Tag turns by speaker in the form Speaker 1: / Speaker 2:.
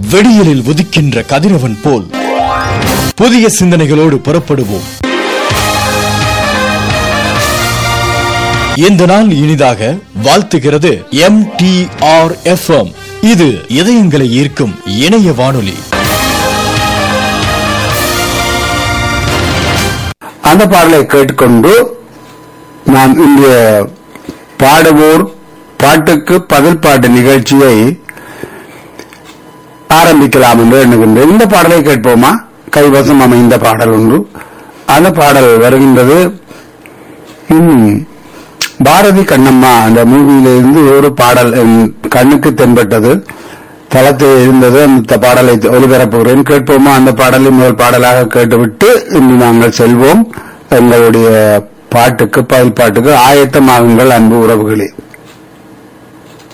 Speaker 1: வெடியலில் உதிக்கின்ற கதிரவன் போல் புதிய சிந்தனைகளோடு புறப்படுவோம் இந்த நாள் இனிதாக வாழ்த்துகிறது எம் டி ஆர் எஃப் இது இதயங்களை ஈர்க்கும் இணைய வானொலி
Speaker 2: அந்த பாடலை கேட்டுக்கொண்டு நாம் இன்றைய பாடுவோர் பாட்டுக்கு பதில் பாட்டு நிகழ்ச்சியை ஆரம்பிக்கலாம் என்று எண்ணுகின்றேன் இந்த பாடலை கேட்போமா கைவசம் அமைந்த பாடல் ஒன்று அந்த பாடல் வருகின்றது ம், பாரதி கண்ணம்மா அந்த மூவியிலிருந்து ஒரு பாடல் என் கண்ணுக்கு தென்பட்டது தளத்தில் இருந்தது அந்த பாடலை ஒளிபரப்புகிறேன் கேட்போமா அந்த பாடலை முதல் பாடலாக கேட்டுவிட்டு இன்று நாங்கள் செல்வோம் எங்களுடைய பாட்டுக்கு பதில் பாட்டுக்கு ஆயத்தமாகுங்கள் அன்பு உறவுகளே